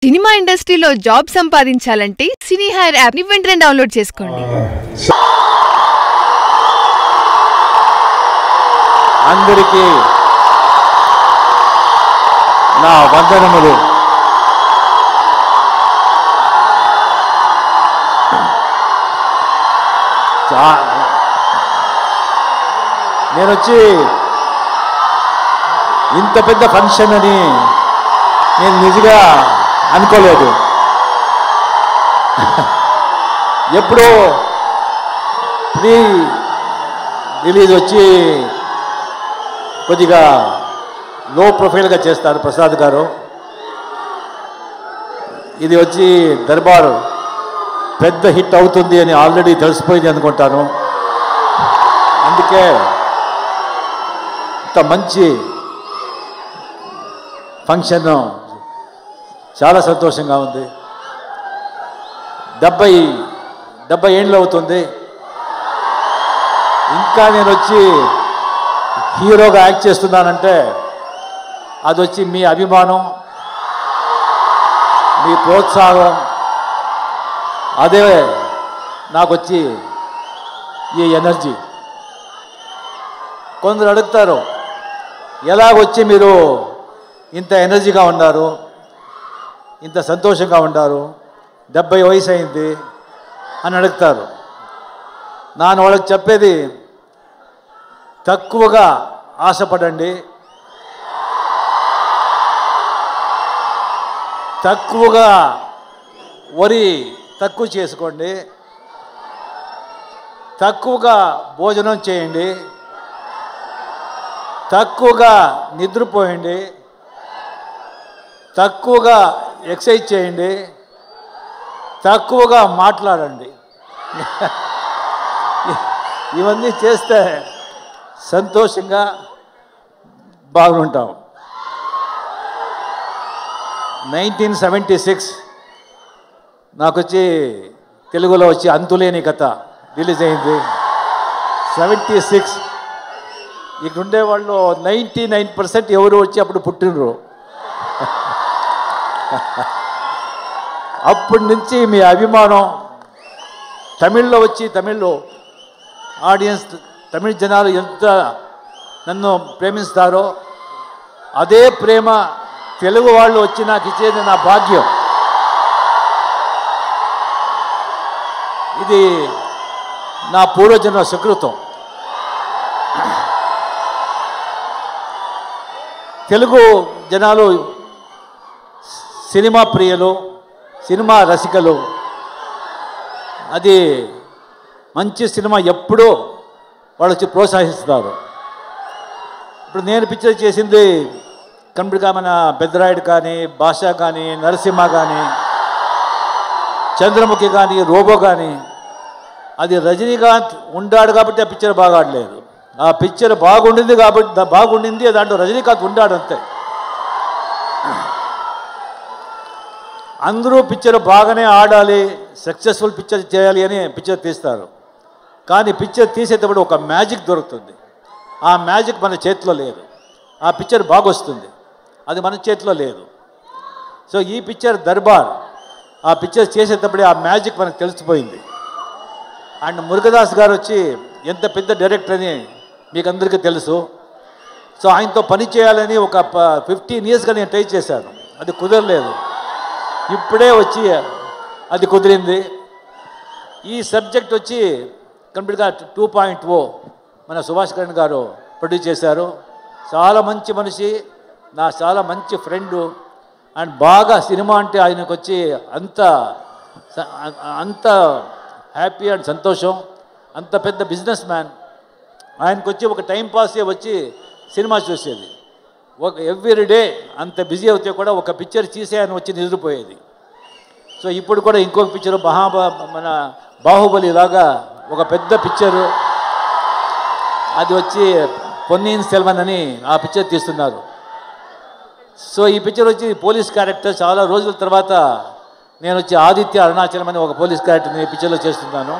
cinema ఇండస్ట్రీలో job సంపాదించాలంటే సినీ hire app ని వెంటనే డౌన్లోడ్ చేసుకోండి అందరికీ నా వందనములు చా- నేను వచ్చి ఇంత పెద్ద ఫంక్షన్ అని నేను నిజంగా అనుకోలేదు ఎప్పుడో ప్రీ రిలీజ్ వచ్చి కొద్దిగా లో ప్రొఫైల్గా చేస్తారు ప్రసాద్ గారు ఇది వచ్చి దర్బార్ పెద్ద హిట్ అవుతుంది అని ఆల్రెడీ తెలిసిపోయింది అనుకుంటాను అందుకే ఇంత మంచి ఫంక్షన్ చాలా సంతోషంగా ఉంది డెబ్బై డెబ్బై ఏండ్లు అవుతుంది ఇంకా నేను వచ్చి హీరోగా యాక్ట్ చేస్తున్నానంటే అది వచ్చి మీ అభిమానం మీ ప్రోత్సాహం అదే నాకు వచ్చి ఈ ఎనర్జీ కొందరు అడుగుతారు ఎలాగొచ్చి మీరు ఇంత ఎనర్జీగా ఉన్నారు ఇంత సంతోషంగా ఉన్నారు డెబ్బై వయసు అయింది అని అడుగుతారు ನಾನು వాళ్ళకి చెప్పేది తక్కువగా ఆశపడండి తక్కువగా వరి తక్కువ చేసుకోండి తక్కువగా భోజనం చేయండి తక్కువగా నిద్రపోయండి తక్కువగా ఎక్సర్సైజ్ చేయండి తక్కువగా మాట్లాడండి ఇవన్నీ చేస్తే సంతోషంగా బాగుంటాం నైన్టీన్ సెవెంటీ సిక్స్ నాకు వచ్చి తెలుగులో వచ్చి అంతులేని కథ రిలీజ్ అయింది సెవెంటీ సిక్స్ ఇక్కడ ఉండేవాళ్ళు నైంటీ నైన్ పర్సెంట్ ఎవరు వచ్చి అప్పుడు పుట్టినరు అప్పటి నుంచి మీ అభిమానం తమిళ్లో వచ్చి తమిళ్లో ఆడియన్స్ తమిళ జనాలు ఎంత నన్ను ప్రేమిస్తారో అదే ప్రేమ తెలుగు వాళ్ళు వచ్చి నాకు ఇచ్చేది నా భాగ్యం ఇది నా పూర్వజన్మ సుకృతం తెలుగు జనాలు సినిమా ప్రియులు సినిమా రసికలు అది మంచి సినిమా ఎప్పుడూ వాళ్ళు వచ్చి ప్రోత్సహిస్తారు ఇప్పుడు నేను పిక్చర్ చేసింది కంప్లీట్గా మన పెద్దరాయుడు కానీ భాష కానీ నరసింహ కానీ చంద్రముఖి కానీ రోబో కానీ అది రజనీకాంత్ ఉండాడు కాబట్టి ఆ పిక్చర్ బాగా ఆడలేదు ఆ పిక్చర్ బాగుండింది కాబట్టి దా- బాగుండింది దాంట్లో రజనీకాంత్ ఉండాడు అంతే అందరూ పిక్చర్ బాగానే ఆడాలి సక్సెస్ఫుల్ పిక్చర్ చేయాలి అని పిక్చర్ తీస్తారు కానీ పిక్చర్ తీసేటప్పుడు ఒక మ్యాజిక్ దొరుకుతుంది ఆ మ్యాజిక్ మన చేతిలో లేదు ఆ పిక్చర్ బాగొస్తుంది అది మన చేతిలో లేదు సో ఈ పిక్చర్ దర్బార్ ఆ పిక్చర్ చేసేటప్పుడే ఆ మ్యాజిక్ మనకు తెలిసిపోయింది అండ్ మురుగదాస్ గారు వచ్చి ఎంత పెద్ద డైరెక్టర్ అని మీకు అందరికీ తెలుసు సో ఆయనతో పని చేయాలని ఒక ఫిఫ్టీన్ ఇయర్స్గా నేను ట్రై చేశాను అది కుదరలేదు ఇప్పుడే వచ్చి అది కుదిరింది ఈ సబ్జెక్ట్ వచ్చి కంప్లీట్గా టూ పాయింట్ ఓ మన సుభాష్ కరణ్ గారు ప్రొడ్యూస్ చేశారు చాలా మంచి మనిషి నా చాలా మంచి ఫ్రెండు అండ్ బాగా సినిమా అంటే ఆయనకు వచ్చి అంత స- అంత హ్యాపీ అండ్ సంతోషం అంత పెద్ద బిజినెస్ మ్యాన్ ఆయనకు వచ్చి ఒక టైం పాసే వచ్చి సినిమా చూసేది ఒక ఎవ్రీ డే అంత బిజీ అవుతే కూడా ఒక పిక్చర్ తీసే ఆయన వచ్చి నిద్రపోయేది సో ఇప్పుడు కూడా ఇంకొక పిక్చర్ మహాబా మన బాహుబలి లాగా ఒక పెద్ద పిక్చరు అది వచ్చి పొన్నియిన్ సెల్వన్ అని ఆ పిక్చర్ తీస్తున్నారు సో ఈ పిక్చర్ వచ్చి పోలీస్ క్యారెక్టర్ చాలా రోజుల తర్వాత నేను వచ్చి ఆదిత్య అరుణాచలం అని ఒక పోలీస్ క్యారెక్టర్ని ఈ పిక్చర్లో చేస్తున్నాను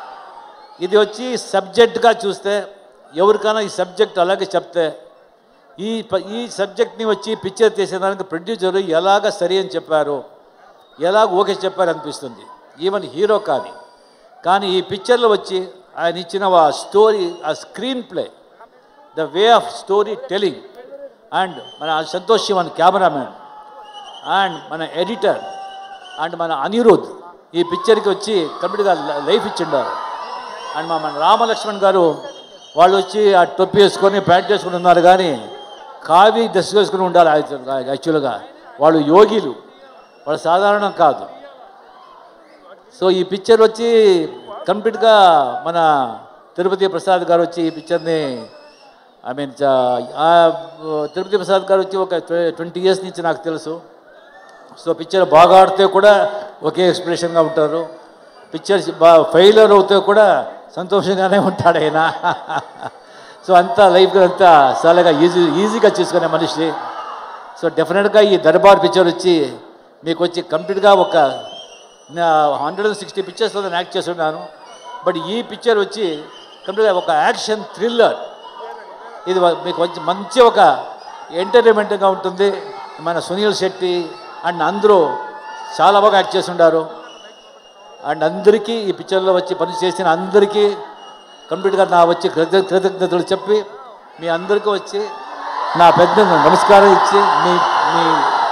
ఇది వచ్చి సబ్జెక్ట్గా చూస్తే ఎవరికైనా ఈ సబ్జెక్ట్ అలాగే చెప్తే ఈ ప- ఈ సబ్జెక్ట్ని వచ్చి పిక్చర్ తీసేదానికి ప్రొడ్యూసర్ ఎలాగ సరి అని చెప్పారు ఎలాగ ఓకే చెప్పారు అనిపిస్తుంది ఈవెన్ హీరో కానీ కానీ ఈ పిక్చర్లో వచ్చి ఆయన ఇచ్చిన ఆ స్టోరీ ఆ screenplay the way of storytelling and మన సంతోష్ శివన్ కెమెరామ్యాన్ అండ్ మన ఎడిటర్ అండ్ మన అనిరుద్ ఈ పిక్చర్కి వచ్చి కంప్లీట్గా లైఫ్ ఇచ్చిండారు అండ్ మా మన రామలక్ష్మణ్ గారు వాళ్ళు వచ్చి ఆ టొప్పి వేసుకొని ప్యాంట్ వేసుకుని ఉన్నారు కానీ కావి డ్రెస్ వేసుకుని ఉండాలి యాక్చువల్గా వాళ్ళు యోగిలు వాళ్ళు సాధారణం కాదు సో ఈ పిక్చర్ వచ్చి కంప్లీట్గా మన తిరుపతి ప్రసాద్ గారు వచ్చి ఈ పిక్చర్ని ఐ మీన్ తిరుపతి ప్రసాద్ గారు వచ్చి ఒక ట్వంటీ ఇయర్స్ నుంచి నాకు తెలుసు సో పిక్చర్ బాగా ఆడితే కూడా ఒకే ఎక్స్ప్రెషన్గా ఉంటారు పిక్చర్ బా ఫెయిలర్ అవుతే కూడా సంతోషంగానే ఉంటాడు ఆయన సో అంతా లైఫ్ అంతా చాలాగా ఈజీ ఈజీగా చేసుకునే మనిషి సో డెఫినెట్గా ఈ దర్బార్ పిక్చర్ వచ్చి మీకు వచ్చి కంప్లీట్గా ఒక హండ్రెడ్ అండ్ సిక్స్టీ పిక్చర్స్లో నేను యాక్ట్ చేస్తున్నాను బట్ ఈ పిక్చర్ వచ్చి కంప్లీట్గా ఒక యాక్షన్ థ్రిల్లర్ ఇది వ- మీకు వచ్చి మంచి ఒక ఎంటర్టైన్మెంట్గా ఉంటుంది మన సునీల్ శెట్టి అండ్ అందరూ చాలా బాగా యాక్ట్ చేస్తుంటారు అండ్ అందరికీ ఈ పిక్చర్లో వచ్చి పని చేసిన అందరికీ కంప్లీట్గా నా వచ్చి కృత- కృతజ్ఞతలు చెప్పి మీ అందరికీ వచ్చి నా పెద్ద నమస్కారం ఇచ్చి మీ మీ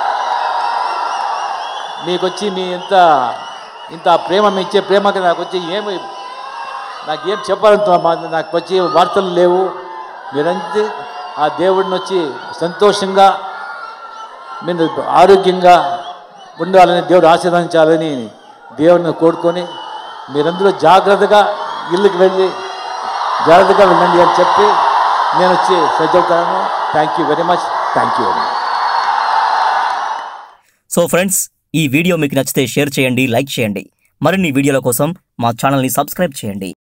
మీకు వచ్చి మీ ఇంత ఇంత ప్రేమ మీ ఇచ్చే ప్రేమకి నాకు వచ్చి ఏమి నాకు ఏం చెప్పాలంత మా- నాకు వచ్చి వార్తలు లేవు మీరంతే ఆ దేవుడిని వచ్చి సంతోషంగా మీరు ఆరోగ్యంగా ఉండాలని దేవుడు ఆశీర్వదించాలని దేవుడిని కోరుకొని మీరందరూ జాగ్రత్తగా ఇల్లుకి వెళ్ళి జాగ్రత్తగా వెళ్ళండి అని చెప్పి నేను వచ్చి సజ్జవుతాను thank you very much thank you very much so friends ఈ వీడియో మీకు నచ్చితే షేర్ చేయండి లైక్ చేయండి మరిన్ని వీడియోల కోసం మా ఛానల్ని సబ్స్క్రైబ్ చేయండి